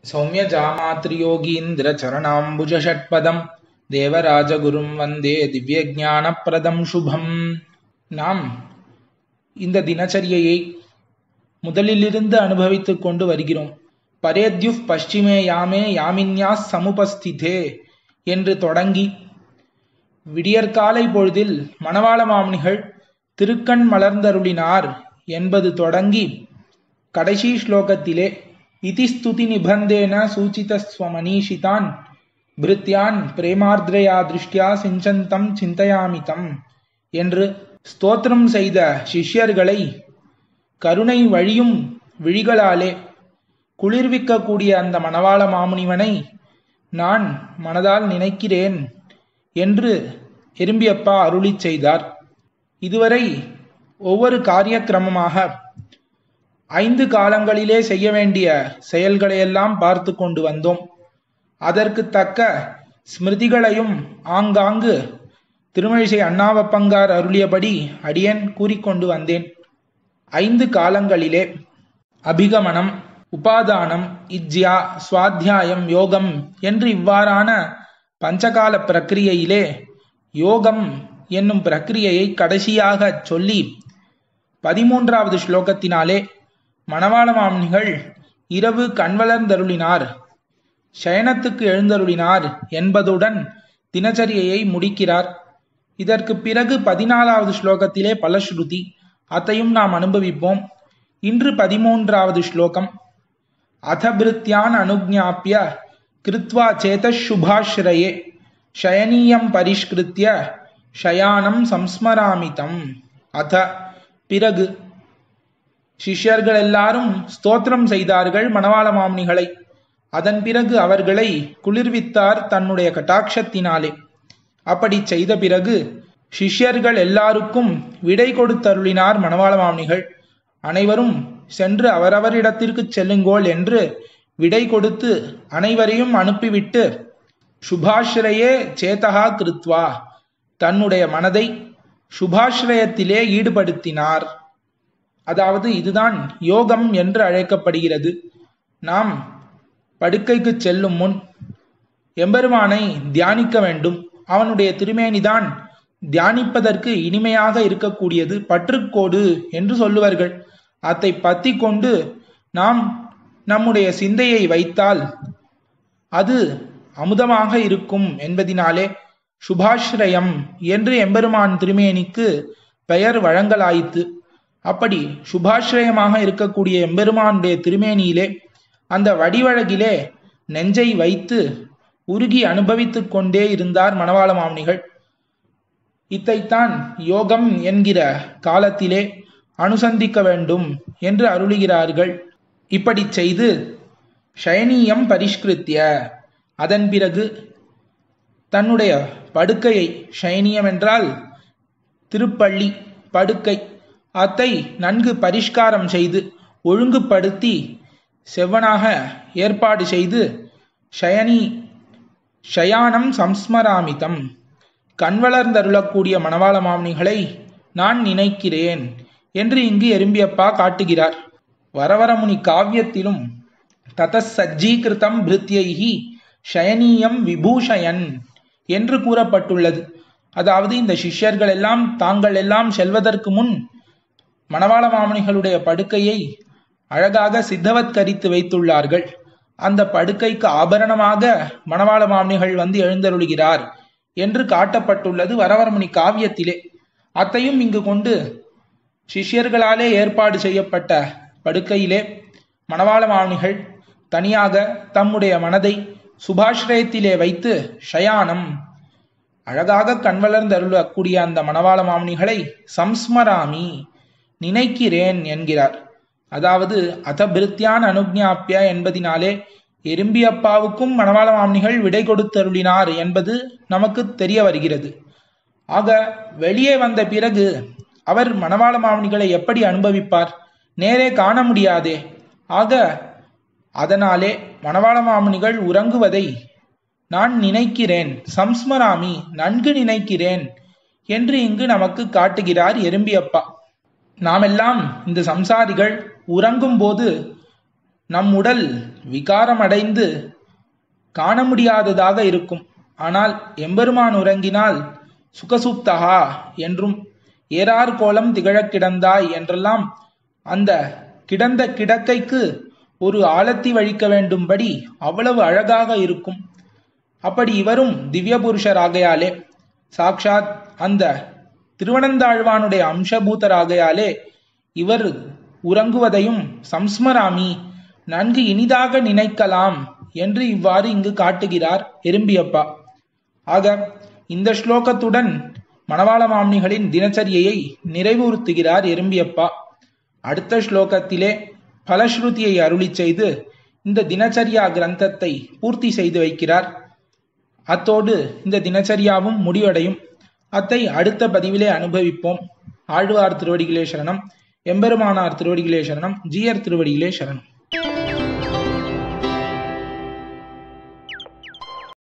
सौम्यजामातृयोगीन्द्रचरणाम्बुजषट्पदम् தேவராஜகுரும் வந்தே திவ்யஜானப்பிரதம் சுபம் நாம் இந்த தினச்சரியையை முதலிலிருந்து அனுபவித்துக் கொண்டு வருகிறோம் பரேத்யுஃப் பஷ்சிமே யாமே யாமின்யாஸ் சமுபஸ்திதே என்று தொடங்கி விடியற்காலை பொழுதில் மணவாள மாமுனிகள் திருக்கண் மலர்ந்தருளினார் என்பது தொடங்கி கடைசி ஸ்லோகத்திலே இதிஸ்துதி நிபந்தேன சூச்சிதஸ்வமனீஷிதான் பிருத்யான் பிரேமார்திரயா திருஷ்டியா சிஞ்சந்தம் சிந்தையாமிதம் என்று ஸ்தோத்திரம் செய்த சிஷ்யர்களை கருணை வழியும் விழிகளாலே குளிர்விக்கக்கூடிய அந்த மணவாள மாமுனிவனை நான் மனதால் நினைக்கிறேன் என்று எறும்பியப்பா அருளி செய்தார் இதுவரை ஒவ்வொரு காரியக்கிரமமாக ஐந்து காலங்களிலே செய்ய வேண்டிய செயல்களையெல்லாம் பார்த்து கொண்டு வந்தோம் அதற்கு தக்க ஸ்மிருதிகளையும் ஆங்காங்கு திருமழிசை அண்ணாவப்பங்கார் அருளியபடி அடியன் கூறிக்கொண்டு வந்தேன் ஐந்து காலங்களிலே அபிகமனம் உபாதானம் இஜ்யா சுவாத்தியாயம் யோகம் என்று இவ்வாறான பஞ்சகால பிரக்கிரியையிலே யோகம் என்னும் பிரக்கிரியையை கடைசியாக சொல்லி பதிமூன்றாவது ஸ்லோகத்தினாலே மணவாள மாமனிகள் இரவு கண்வளர்ந்தருளினார் சயனத்துக்கு எழுந்தருளினார் என்பதுடன் தினச்சரியையை முடிக்கிறார் இதற்கு பிறகு பதினாலாவது ஸ்லோகத்திலே பலஸ்ருதி அதையும் நாம் அனுபவிப்போம் இன்று பதிமூன்றாவது ஸ்லோகம் அதபிருத்தியான் அனுஜாப்பிய கிருத்வா சேதசுபாஸ்ரயே ஷயனீயம் பரிஷ்கிருத்திய ஷயானம் சம்ஸ்மராமிதம் அத பிறகு சிஷ்யர்கள் எல்லாரும் ஸ்தோத்திரம் செய்தார்கள் மணவாள மாமுனிகளை அதன் பிறகு அவர்களை குளிர்வித்தார் தன்னுடைய கட்டாட்சத்தினாலே அப்படி செய்த பிறகு சிஷ்யர்கள் எல்லாருக்கும் விடை கொடுத்தருளினார் மணவாள மாமுனிகள் அனைவரும் சென்று அவரவரிடத்திற்கு செல்லுங்கோள் என்று விடை கொடுத்து அனைவரையும் அனுப்பிவிட்டு சுபாஸ்ரயே சேதகா கிருத்வா தன்னுடைய மனதை சுபாஸ்ரயத்திலே ஈடுபடுத்தினார் அதாவது இதுதான் யோகம் என்று அழைக்கப்படுகிறது நாம் படுக்கைக்கு செல்லும் முன் எம்பெருமானை தியானிக்க வேண்டும் அவனுடைய திருமேனிதான் தியானிப்பதற்கு இனிமையாக இருக்கக்கூடியது பற்றுக்கோடு என்று சொல்லுவார்கள் அதை பத்தி கொண்டு நாம் நம்முடைய சிந்தையை வைத்தால் அது அமுதமாக இருக்கும் என்பதினாலே சுபாஸ்ரயம் என்று எம்பெருமான் திருமேனிக்கு பெயர் வழங்கலாயிற்று அப்படி சுபாஸ்ரயமாக இருக்கக்கூடிய எம்பெருமானுடைய திருமேனியிலே அந்த வடிவழகிலே நெஞ்சை வைத்து உருகி அனுபவித்துக் கொண்டே இருந்தார் மணவாள மாமுனிகள் இத்தைத்தான் யோகம் என்கிற காலத்திலே அனுசந்திக்க வேண்டும் என்று அருளுகிறார்கள் இப்படி செய்து ஷயனீயம் பரிஷ்கிருத்திய அதன் பிறகு தன்னுடைய படுக்கையை ஷயனியம் என்றால் திருப்பள்ளி படுக்கை அத்தை நன்கு பரிஷ்காரம் செய்து ஒழுங்குபடுத்தி செவ்வனாக ஏற்பாடு செய்து ஷயனி ஷயானம் சம்ஸ்மராமிதம் கண்வளர்ந்தருளக்கூடிய மணவாள மாமனிகளை நான் நினைக்கிறேன் என்று இங்கு எறும்பியப்பா காட்டுகிறார் வரவரமுனி காவியத்திலும் ததசஜ்ஜீகிருதம் பிருத்தியைஹி ஷயனீயம் விபூஷயன் என்று கூறப்பட்டுள்ளது அதாவது இந்த சிஷ்யர்கள் எல்லாம் தாங்கள் எல்லாம் செல்வதற்கு முன் மணவாள மாமனிகளுடைய படுக்கையை அழகாக சித்தவத்கரித்து வைத்துள்ளார்கள் அந்த படுக்கைக்கு ஆபரணமாக மணவாள மாமனிகள் வந்து எழுந்தருளுகிறார் என்று காட்டப்பட்டுள்ளது வரவரமுனி காவியத்திலே அத்தையும் இங்கு கொண்டு சிஷ்யர்களாலே ஏற்பாடு செய்யப்பட்ட படுக்கையிலே மணவாள மாமனிகள் தனியாக தம்முடைய மனதை சுபாஸ்ரயத்திலே வைத்து ஷயானம் அழகாக கண்வளர்ந்தருளக்கூடிய அந்த மணவாள மாமனிகளை சம்ஸ்மராமி நினைக்கிறேன் என்கிறார் அதாவது அதபிருத்தியான் அனுஜாப்பிய என்பதினாலே எறும்பியப்பாவுக்கும் மணவாள மாமனிகள் விடை கொடுத்தருளினார் என்பது நமக்கு தெரிய வருகிறது ஆக வெளியே வந்த பிறகு அவர் மணவாள மாமனிகளை எப்படி அனுபவிப்பார் நேரே காண முடியாதே ஆக அதனாலே மணவாள மாமனிகள் உறங்குவதை நான் நினைக்கிறேன் சம்ஸ்மராமி நன்கு நினைக்கிறேன் என்று இங்கு நமக்கு காட்டுகிறார் எறும்பியப்பா நாமெல்லாம் இந்த சம்சாரிகள் உறங்கும் போது நம் உடல் விகாரமடைந்து காண முடியாததாக இருக்கும் ஆனால் எம்பெருமான் உறங்கினால் சுகசுப்தகா என்றும் ஏறார் கோலம் திகழக் கிடந்தாய் என்றெல்லாம் அந்த கிடந்த கிடக்கைக்கு ஒரு ஆழத்தி வழிக்க வேண்டும்படி அவ்வளவு அழகாக இருக்கும் அப்படி இவரும் திவ்ய புருஷராகையாலே சாக்ஷாத் அந்த திருவனந்தாழ்வானுடைய அம்சபூதராகையாலே இவர் உறங்குவதையும் சம்ஸ்மராமி நன்கு இனிதாக நினைக்கலாம் என்று இவ்வாறு இங்கு காட்டுகிறார் எறும்பியப்பா ஆக இந்த ஸ்லோகத்துடன் மணவாள மாமனிகளின் தினச்சரியையை நிறைவுறுத்துகிறார் எறும்பியப்பா அடுத்த ஸ்லோகத்திலே பலஸ்ருதியை அருளி செய்து இந்த தினச்சரியா கிரந்தத்தை பூர்த்தி செய்து வைக்கிறார் அத்தோடு இந்த தினச்சரியாவும் முடிவடையும் அத்தை அடுத்த பதிவிலே அனுபவிப்போம் ஆழ்வார் திருவடிகளே சரணம் எம்பெருமானார் திருவடிகளே சரணம் ஜீயர் திருவடிகளே சரணம்